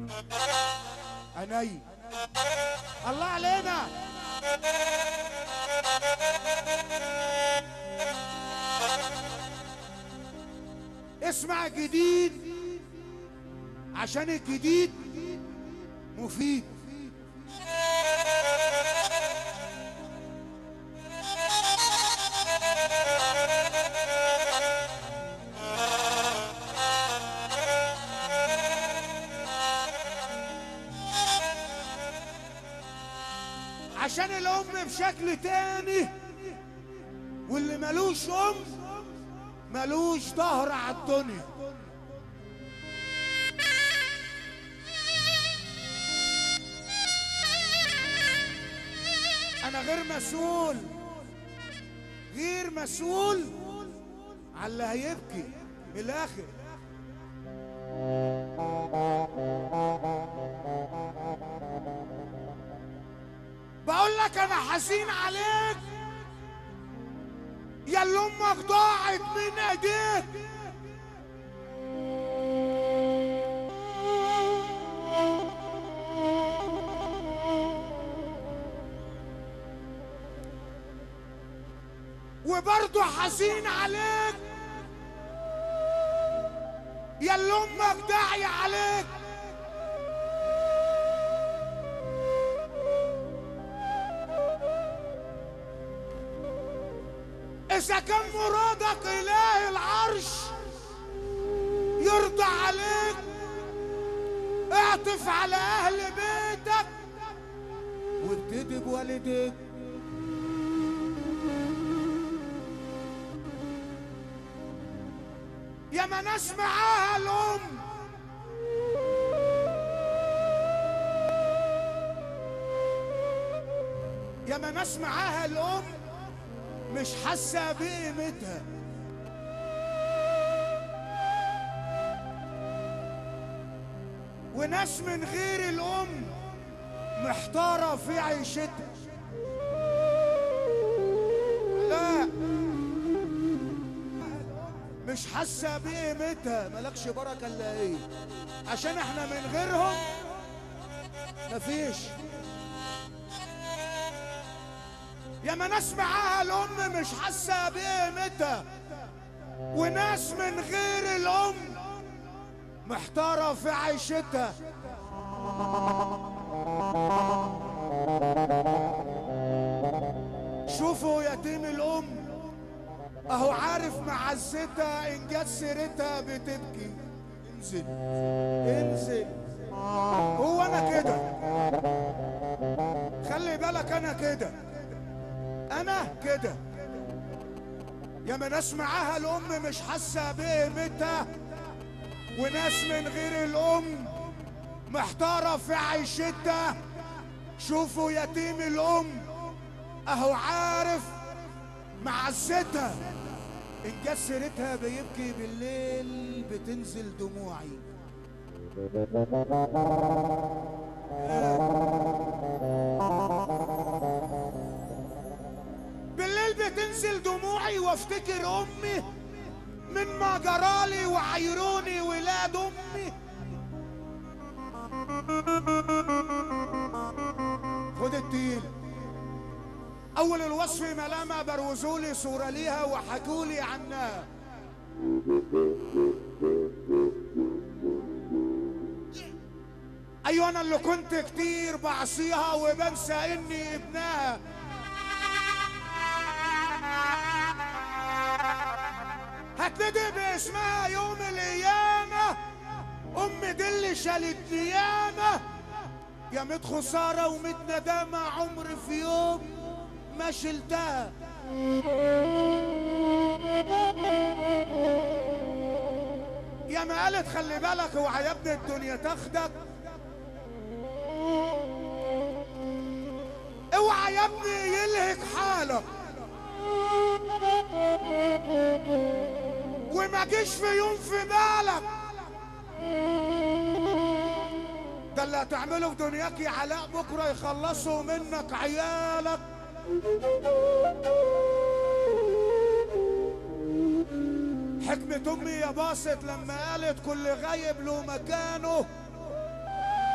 عيني الله علينا اسمع جديد عشان الجديد مفيد عشان الام بشكل تاني واللي ملوش ام ملوش ظهر على الدنيا انا غير مسؤول غير مسؤول على اللي هيبكي من الاخر بقول لك انا حزين عليك يا اللي امك ضاعت من ايديك وبرضه حزين عليك يا اللي امك داعية عليك إذا كان مرادك إله العرش يرضى عليك اعطف على أهل بيتك وابتدي بوالديك يا ما ناس معاها الأم يا ما ناس معاها الأم مش حاسة بقيمتها وناس من غير الأم محتارة في عيشتها لا مش حاسة بقيمتها مالكش بركة الا ايه عشان احنا من غيرهم مفيش يا ما ناس معاها الام مش حاسه بقيمتها وناس من غير الام محتاره في عيشتها شوفوا يتيم الام اهو عارف معزتها ان جت سيرتها بتبكي انزل انزل هو انا كده خلي بالك انا كده انا كده يا ما ناس معاها الام مش حاسه بقيمتها وناس من غير الام محتاره في عيشتها شوفوا يتيم الام اهو عارف معزتها ان جت سيرتها بيبكي بالليل بتنزل دموعي بالليل بتنزل دموعي وافتكر امي من ما جرالي وعيروني ولاد امي خد التيل اول الوصف ملامة بروزولي صورة ليها وحكولي عنها ايوه انا اللي كنت كتير بعصيها وبنسى اني ابنها هتندي باسمها يوم القيامة أم دي اللي شالتني ياما يا ميت خسارة وميت ندامة عمري في يوم ما شلتها يا ما قالت خلي بالك اوعى يا ابني الدنيا تاخدك اوعى يا ابني يلهك حالك وما جيش في يوم في بالك ده اللي هتعمله في دنياك يا علاء بكره يخلصوا منك عيالك حكمة أمي يا باسط لما قالت كل غايب له مكانه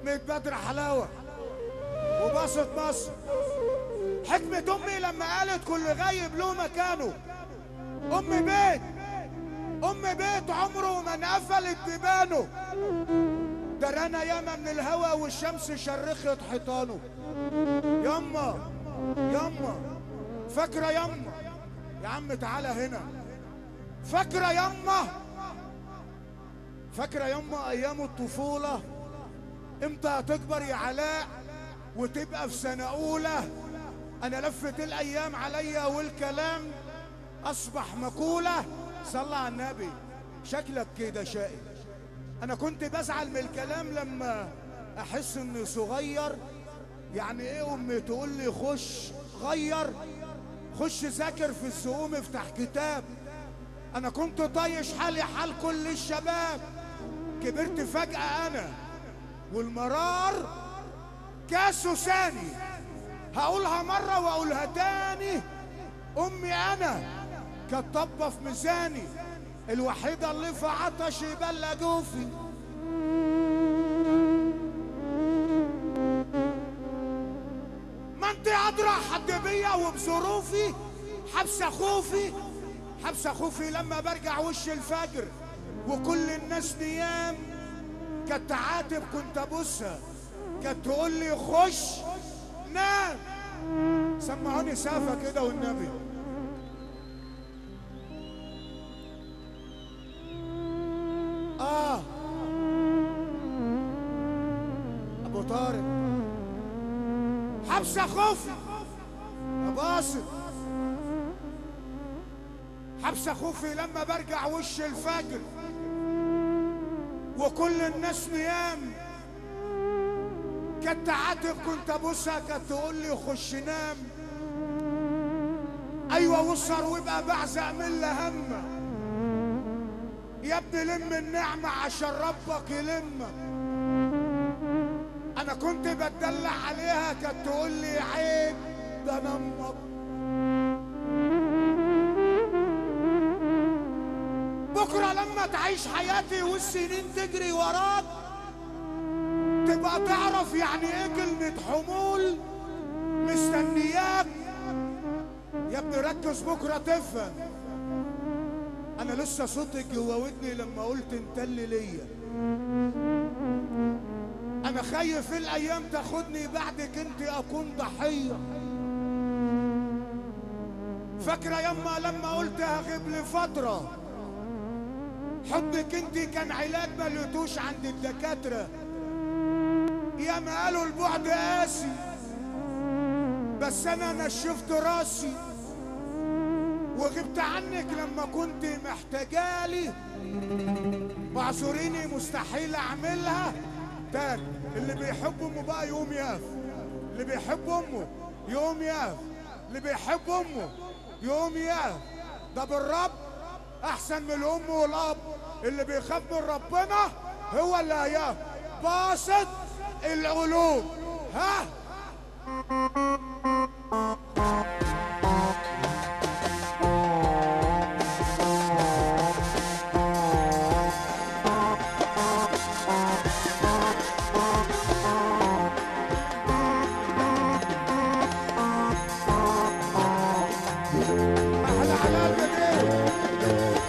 ميت بدر حلاوة وبسط مصر حكمة أمي لما قالت كل غايب له مكانه أم بيت أم بيت عمره ما انقفلت بيبانه درانا ياما من الهوى والشمس شرخت حيطانه يما يما فاكرة يما يا عم تعالى هنا فاكرة يما فاكرة يما أيام الطفولة امتى هتكبر يا علاء وتبقى في سنة أولى أنا لفت الأيام عليا والكلام أصبح مقولة صلى على النبي شكلك كده شقي أنا كنت بزعل من الكلام لما أحس إني صغير يعني إيه أمي تقول لي خش غير خش ذاكر في السقوم افتح كتاب أنا كنت طايش حالي حال كل الشباب كبرت فجأة أنا والمرار كاسه ثاني هقولها مرة وأقولها تاني أمي أنا كانت طبة في ميزاني الوحيدة اللي في عطش يبلى جوفي ما انت أدرى حد بيا وبظروفي حبسة خوفي حبسة خوفي لما برجع وش الفجر وكل الناس نيام كانت تعاتب كنت ابصها كانت تقول لي خش نام سمعوني سافة كده والنبي اه ابو طارق حبسة خوفي يا باسط حبسة خوفي لما برجع وش الفجر وكل الناس نيام كنت عاتب كنت ابوسها كانت تقول لي خش نام ايوه وصر وابقى بعزق من لهمه يا ابني لم النعمه عشان ربك يلمك انا كنت بتدلع عليها كانت تقول لي عيب ده انا امك بكرة لما تعيش حياتي والسنين تجري وراك تبقى تعرف يعني ايه كلمة حمول مستنياك يا ابني ركز بكرة تفهم انا لسه صوتك جوا ودني لما قلت انت اللي ليا انا خايف الايام تاخدني بعدك انت اكون ضحيه فاكره يما لما قلت هغيب لفتره حبك انت كان علاج ما لقيتوش عند الدكاتره يا ما قالوا البعد قاسي بس انا نشفت راسي وغبت عنك لما كنت محتاجالي واعذريني مستحيل اعملها تاني اللي بيحب امه بقى يقوم يقف اللي بيحب امه يقوم يقف اللي بيحب امه يقوم يقف ده بالرب احسن من الام والاب اللي بيخاف من ربنا هو اللي هيقف باسط القلوب ها احلى على الجديد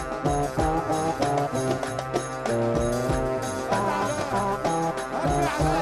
هات على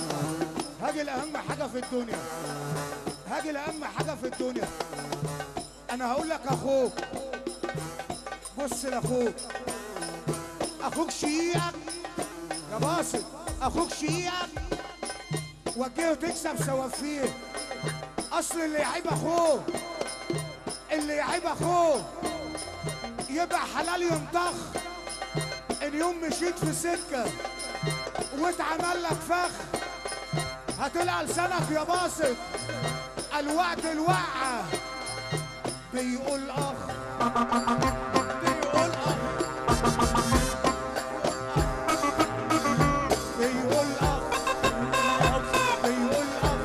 هاجي لأهم حاجة في الدنيا هاجي لأهم حاجة في الدنيا أنا هقول لك أخوك بص لأخوك أخوك شقيقك يا باسط أخوك شقيقك وجهه تكسب سوافيه أصل اللي يعيب أخوه اللي يعيب أخوه يبقى حلال ينطخ إن يوم مشيت في سكة واتعمل لك فخ هتلقى لسانك يا باسط الوقت الوقعة بيقول اخ بيقول اخ بيقول اخ بيقول اخ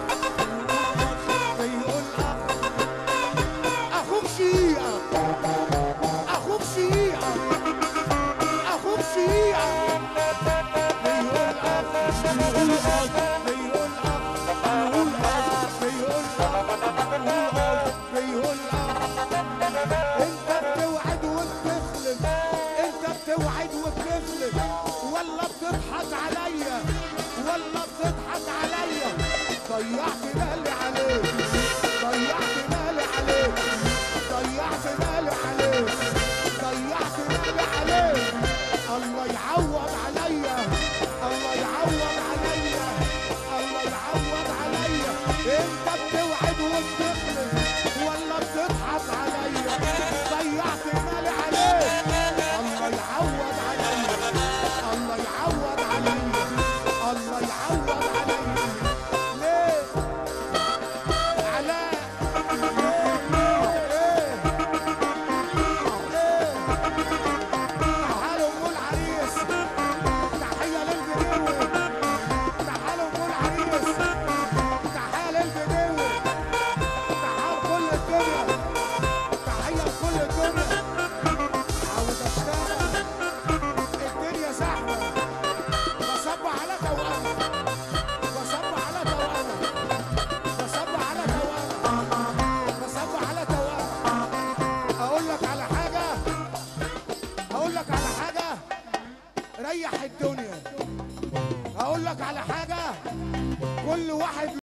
بيقول اخ اخوك شقيقة اخوك شقيقة اخوك شقيقة بيقول اخ بيقول اخ بيقول اخ بيقول اخ بيقول اخ بيقول اخ انت بتوعد وبتخلف انت بتوعد وبتخلف ولا بتضحك عليا ولا بتضحك عليا ضيعت بالي عليك ضيعت بالي عليك ضيعت بالي عليك ضيعت بالي عليك الله يعوض عليا الله يعوض عليا الله يعوض عليا انت بتوعد وبتخلف ولا بتضحك عليا ضيعت مالي عليك الله يعوض عليا الله يعوض عليا الله يعوض عليا ليه علاء ليه ليه ليه تعالوا نقول عريس تحية للبدوي تعالوا نقول عريس تحية للبدوي تعال كل الدنيا تحية لكل الدنيا عاوز اشتغل الدنيا زحمة بصب على توأمة بصب على توأمة بصب على توأمة بصب على توأمة اقول لك على حاجة هقول لك على حاجة ريح الدنيا هقول لك على حاجة كل واحد